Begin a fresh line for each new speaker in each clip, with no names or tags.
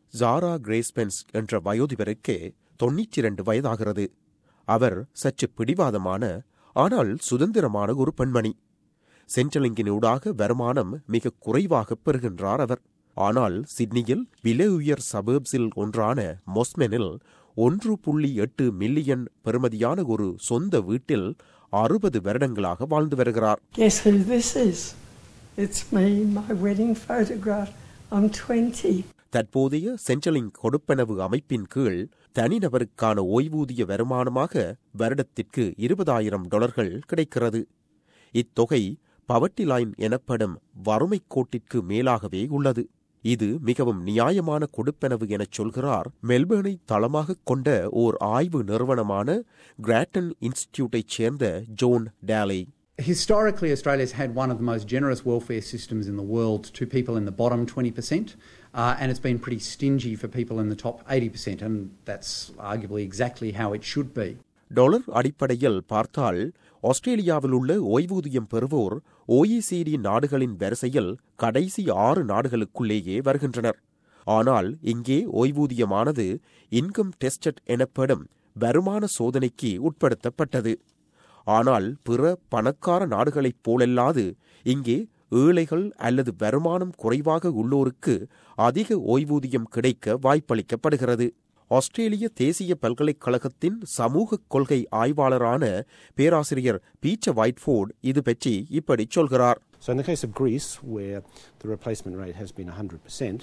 ஜாரா கிரேஸ்பென்ஸ் என்ற வயோதிபருக்கு தொன்னூற்றி இரண்டு வயதாகிறது அவர் சற்று பிடிவாதமான ஆனால் சுதந்திரமான ஒரு பெண்மணி சென்ட்ரலிங்கினூடாக வருமானம் மிக குறைவாக பெறுகின்றார் அவர் ஆனால் சிட்னியில் விலை உயர் சபர்ப்ஸில் ஒன்றான மொஸ்மெனில் ஒன்று புள்ளி எட்டு மில்லியன் பெறுமதியான ஒரு சொந்த வீட்டில் அறுபது வருடங்களாக வாழ்ந்து வருகிறார்
Guess who this is? It's me, my wedding photograph. I'm 20.
தற்போதைய சென்ட்ரலிங் கொடுப்பனவு அமைப்பின் கீழ் தனிநபருக்கான ஓய்வூதிய வருமானமாக வருடத்திற்கு இருபதாயிரம் டாலர்கள் கிடைக்கிறது இத்தொகை பவர்ட்டி லைன் எனப்படும் வறுமை கோட்டிற்கு மேலாகவே உள்ளது இது மிகவும் நியாயமான கொடுப்பனவு எனச் சொல்கிறார் மெல்பர்னை தளமாகக் கொண்ட ஓர் ஆய்வு நிறுவனமான கிராட்டன் இன்ஸ்டிடியூட்டைச் சேர்ந்த ஜோன் டேலை
Historically, Australia's had one of the most generous welfare systems in the world to people in the bottom 20%, uh, and it's been pretty stingy for people in the top 80%, and that's arguably exactly how it should be.
Dollar அடிப்படையில் பார்த்தால் ஆஸ்திரேலியாவில் உள்ள ஓய்வூதியம் பெறுவோர் OECD நாடுகளின் வரிசையில் கடைசி ஆறு நாடுகளுக்குள்ளேயே வருகின்றனர் ஆனால் இங்கே ஓய்வூதியமானது இன்கம் டெஸ்டட் எனப்படும் வருமான சோதனைக்கு உட்படுத்தப்பட்டது ஆனால் பிற பணக்கார நாடுகளைப் போலல்லாது இங்கே ஏழைகள் அல்லது வருமானம் குறைவாக உள்ளோருக்கு அதிக ஓய்வூதியம் கிடைக்க வாய்ப்பளிக்கப்படுகிறது ஆஸ்திரேலிய தேசிய பல்கலைக்கழகத்தின் சமூக கொள்கை ஆய்வாளரான பேராசிரியர் பீச்சர் வைட்ஃபோர்ட் இது பற்றி இப்படி சொல்கிறார்
So, in the case of Greece, where the replacement rate has been 100%,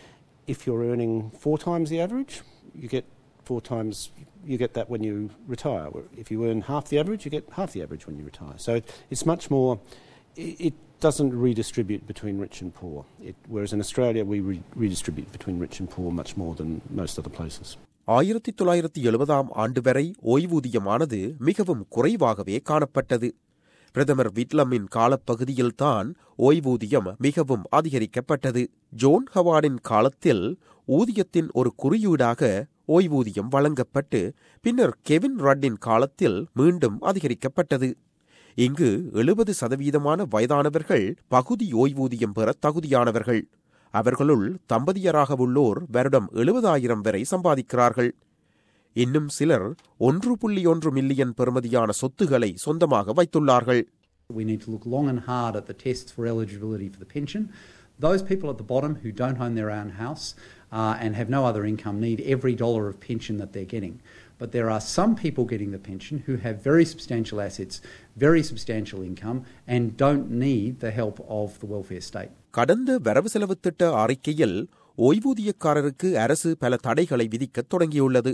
if you're earning four times the average, you get four times, you get that when you retire. If you earn half the average, you get half the average when you retire. So, it, it's much more, it, it doesn't redistribute between rich and poor. It, whereas in Australia, we re- redistribute between rich and poor much more than most other places.
ஆயிரத்தி தொள்ளாயிரத்தி எழுபதாம் ஆண்டு வரை ஓய்வூதியமானது மிகவும் குறைவாகவே காணப்பட்டது பிரதமர் விட்லமின் காலப்பகுதியில்தான் ஓய்வூதியம் மிகவும் அதிகரிக்கப்பட்டது ஜோன் ஹவார்டின் காலத்தில் ஊதியத்தின் ஒரு குறியீடாக ஓய்வூதியம் வழங்கப்பட்டு பின்னர் கெவின் ரட்டின் காலத்தில் மீண்டும் அதிகரிக்கப்பட்டது இங்கு எழுபது சதவீதமான வயதானவர்கள் பகுதி ஓய்வூதியம் பெற தகுதியானவர்கள் அவர்களுள் தம்பதியராக உள்ளோர் வருடம் எழுபதாயிரம் வரை சம்பாதிக்கிறார்கள் இன்னும் சிலர் ஒன்று புள்ளி ஒன்று மில்லியன் பெறுமதியான சொத்துக்களை சொந்தமாக வைத்துள்ளார்கள்
We need to look long and hard at the tests for eligibility for the pension. Those people at the bottom who don't own their own house uh, and have no other income need every dollar of pension that they're getting. But there are some people getting the pension who have very substantial assets, very substantial income, and don't need the help of the welfare state.
கடந்த வரவு செலவு திட்ட அறிக்கையில் ஓய்வூதியக்காரருக்கு அரசு பல தடைகளை விதிக்கத் தொடங்கியுள்ளது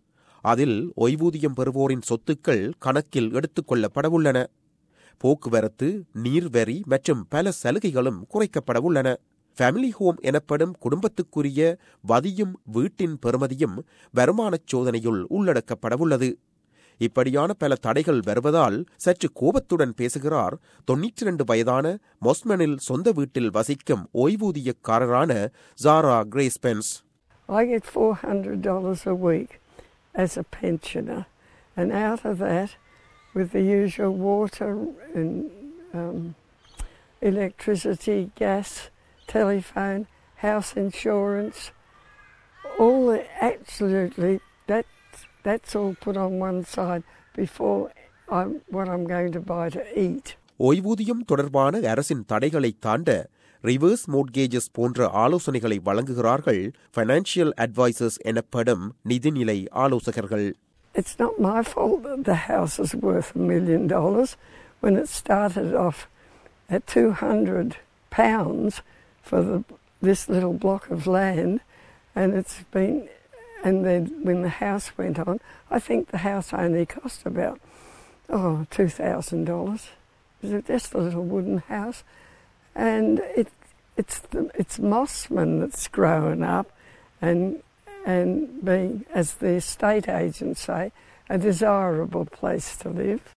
அதில் ஓய்வூதியம் பெறுவோரின் சொத்துக்கள் கணக்கில் எடுத்துக் கொள்ளப்படவுள்ளன போக்குவரத்து நீர்வரி மற்றும் பல சலுகைகளும் குறைக்கப்படவுள்ளன ஃபேமிலி ஹோம் எனப்படும் குடும்பத்துக்குரிய வதியும் வீட்டின் பெறுமதியும் வருமானச் சோதனையுள் உள்ளடக்கப்படவுள்ளது இப்படியான பல தடைகள் வருவதால் சற்று கோபத்துடன் பேசுகிறார் தொன்னூற்றி இரண்டு வயதான மொஸ்மனில் சொந்த வீட்டில் வசிக்கும் ஓய்வூதியக்காரரான ஜாரா கிரேஸ்பென்ஸ்
I get $400 a week as a pensioner, and out of that, with the usual water and um, electricity, gas, telephone, house insurance, all the, absolutely that that's all put on one side before I'm, what I'm going to buy to eat.
ஓய்வூதியம் தொடர்பான அரசின் தடைகளை தாண்ட reverse mortgages போன்ற ஆலோசனைகளை வழங்குகிறார்கள் financial advisers எனப்படும் நிதிநிலை ஆலோசகர்கள்
It's not my fault that the house is worth a million dollars when it started off at 200 pounds for the, this little block of land and it's been and then when the house went on I think the house only cost about oh two thousand dollars it's just a little wooden house and it it's the, it's Mossman that's grown up and and being, as the estate agents say, a desirable place to live.